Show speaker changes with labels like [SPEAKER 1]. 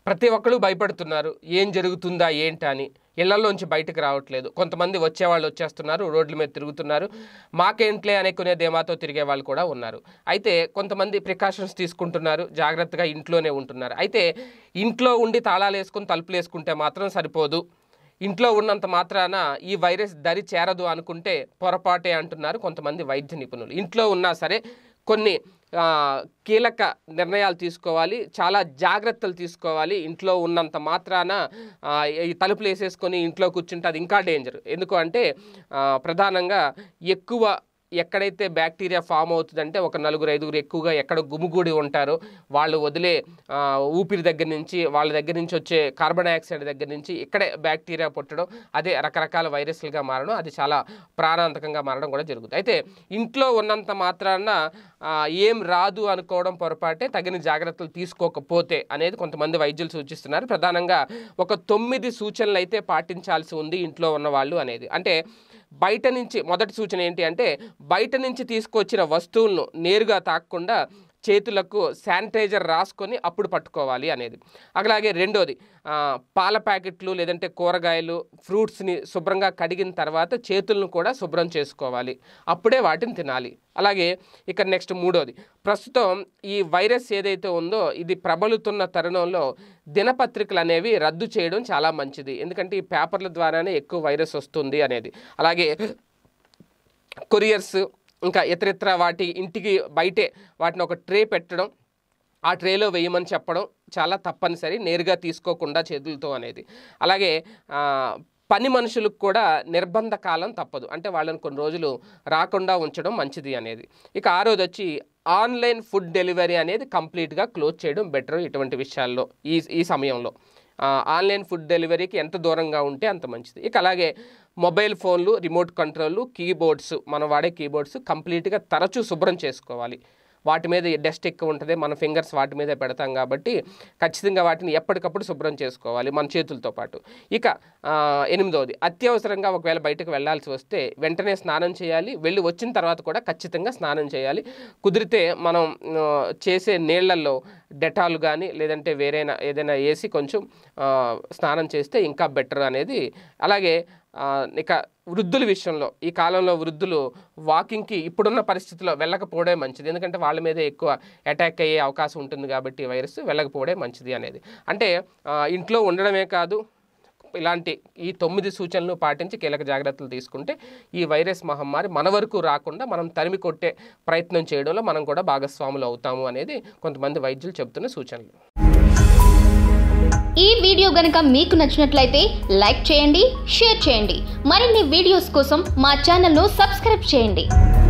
[SPEAKER 1] ప్రతి ఒక్కరు భయపడుతున్నారు ఏం జరుగుతుందా ఏంటి అని ఇళ్లలోంచి బయటకు రావట్లేదు కొంతమంది వచ్చేవాళ్ళు వచ్చేస్తున్నారు రోడ్ల మీద తిరుగుతున్నారు మాకేంట్లే అనుకునే ధీమాతో తిరిగే వాళ్ళు కూడా ఉన్నారు అయితే కొంతమంది ప్రికాషన్స్ తీసుకుంటున్నారు జాగ్రత్తగా ఇంట్లోనే ఉంటున్నారు అయితే ఇంట్లో ఉండి తాళాలు వేసుకుని తలుపులు వేసుకుంటే మాత్రం సరిపోదు ఇంట్లో ఉన్నంత మాత్రాన ఈ వైరస్ దరి చేరదు అనుకుంటే పొరపాటే అంటున్నారు కొంతమంది వైద్య నిపుణులు ఇంట్లో ఉన్నా సరే కొన్ని ఆ, కీలక నిర్ణయాలు తీసుకోవాలి చాలా జాగ్రత్తలు తీసుకోవాలి ఇంట్లో ఉన్నంత మాత్రాన ఆ, ఈ తలుపులు వేసేసుకొని ఇంట్లో కూర్చుంటే అది ఇంకా డేంజర్ ఎందుకు అంటే ఆ, ప్రధానంగా ఎక్కువ ఎక్కడైతే బ్యాక్టీరియా ఫామ్ అవుతుందంటే ఒక నలుగురు ఐదుగురు ఎక్కువగా ఎక్కడ గుమిగూడి ఉంటారో వాళ్ళు వదిలే ఆ, ఊపిరి దగ్గర నుంచి వాళ్ళ దగ్గర నుంచి వచ్చే కార్బన్ డైఆక్సైడ్ దగ్గర నుంచి ఇక్కడే బ్యాక్టీరియా పుట్టడం అదే రకరకాల వైరస్లుగా మారడం అది చాలా ప్రాణాంతకంగా మారడం కూడా జరుగుతుంది అయితే ఇంట్లో ఉన్నంత మాత్రాన ఆ, ఏం రాదు అనుకోవడం పొరపాటే తగిన జాగ్రత్తలు తీసుకోకపోతే అనేది కొంతమంది వైద్యులు సూచిస్తున్నారు ప్రధానంగా ఒక తొమ్మిది సూచనలు అయితే పాటించాల్సి ఉంది ఇంట్లో ఉన్న వాళ్ళు అనేది అంటే బయట నుంచి మొదటి సూచన ఏంటి అంటే బయట నుంచి తీసుకొచ్చిన వస్తువులను నేరుగా తాకకుండా చేతులకు శానిటైజర్ రాసుకొని అప్పుడు పట్టుకోవాలి అనేది అలాగే రెండోది ఆ, పాల ప్యాకెట్లు లేదంటే కూరగాయలు ఫ్రూట్స్ని శుభ్రంగా కడిగిన తర్వాత చేతులను కూడా శుభ్రం చేసుకోవాలి అప్పుడే వాటిని తినాలి అలాగే ఇక నెక్స్ట్ మూడోది ప్రస్తుతం ఈ వైరస్ ఏదైతే ఉందో ఇది ప్రబలుతున్న తరుణంలో దినపత్రికలు అనేవి రద్దు చేయడం చాలా మంచిది ఎందుకంటే ఈ పేపర్ల ద్వారానే ఎక్కువ వైరస్ వస్తుంది అనేది అలాగే కొరియర్స్ ఇంకా ఇతరితర వాటి ఇంటికి బయటే వాటిని ఒక ట్రే పెట్టడం ఆ ట్రేలో వేయమని చెప్పడం చాలా తప్పనిసరి నేరుగా తీసుకోకుండా చేతులతో అనేది అలాగే ఆ, పని మనుషులకు కూడా నిర్బంధ కాలం తప్పదు అంటే వాళ్ళని కొన్ని రోజులు రాకుండా ఉంచడం మంచిది అనేది ఇక ఆరోది వచ్చి ఆన్లైన్ ఫుడ్ డెలివరీ అనేది కంప్లీట్గా క్లోజ్ చేయడం బెటర్ ఇటువంటి విషయాల్లో ఈ ఈ సమయంలో ఆ, ఆన్లైన్ ఫుడ్ డెలివరీకి ఎంత దూరంగా ఉంటే అంత మంచిది ఇక అలాగే మొబైల్ ఫోన్లు రిమోట్ కంట్రోళ్ళు కీబోర్డ్స్ మనం వాడే కీబోర్డ్స్ కంప్లీట్గా తరచూ శుభ్రం చేసుకోవాలి వాటి మీద డస్ట్ ఎక్కువ ఉంటుంది మన ఫింగర్స్ వాటి మీదే పెడతాం కాబట్టి ఖచ్చితంగా వాటిని ఎప్పటికప్పుడు శుభ్రం చేసుకోవాలి మన చేతులతో పాటు ఇక ఆ, ఎనిమిదవది అత్యవసరంగా ఒకవేళ బయటకు వెళ్ళాల్సి వస్తే వెంటనే స్నానం చేయాలి వెళ్ళి వచ్చిన తర్వాత కూడా ఖచ్చితంగా స్నానం చేయాలి కుదిరితే మనం ఆ, చేసే నీళ్లలో డెటాల్ కానీ లేదంటే వేరేనా ఏదైనా వేసి కొంచెం ఆ, స్నానం చేస్తే ఇంకా బెటర్ అనేది అలాగే ఆ, ఇక వృద్ధుల విషయంలో ఈ కాలంలో వృద్ధులు వాకింగ్కి ఇప్పుడున్న పరిస్థితిలో వెళ్ళకపోవడే మంచిది ఎందుకంటే వాళ్ళ మీద ఎక్కువ అటాక్ అయ్యే అవకాశం ఉంటుంది కాబట్టి ఈ వైరస్ వెళ్ళకపోవడే మంచిది అనేది అంటే ఆ, ఇంట్లో ఉండడమే కాదు ఇలాంటి ఈ తొమ్మిది సూచనలు పాటించి కీలక జాగ్రత్తలు తీసుకుంటే ఈ వైరస్ మహమ్మారి మన వరకు రాకుండా మనం తరిమి కొట్టే ప్రయత్నం చేయడంలో మనం కూడా భాగస్వాములు అవుతాము అనేది కొంతమంది వైద్యులు చెబుతున్న సూచనలు
[SPEAKER 2] ఈ వీడియో గనుక మీకు నచ్చినట్లయితే లైక్ చేయండి షేర్ చేయండి మరిన్ని వీడియోస్ కోసం మా ఛానల్ను సబ్స్క్రైబ్ చేయండి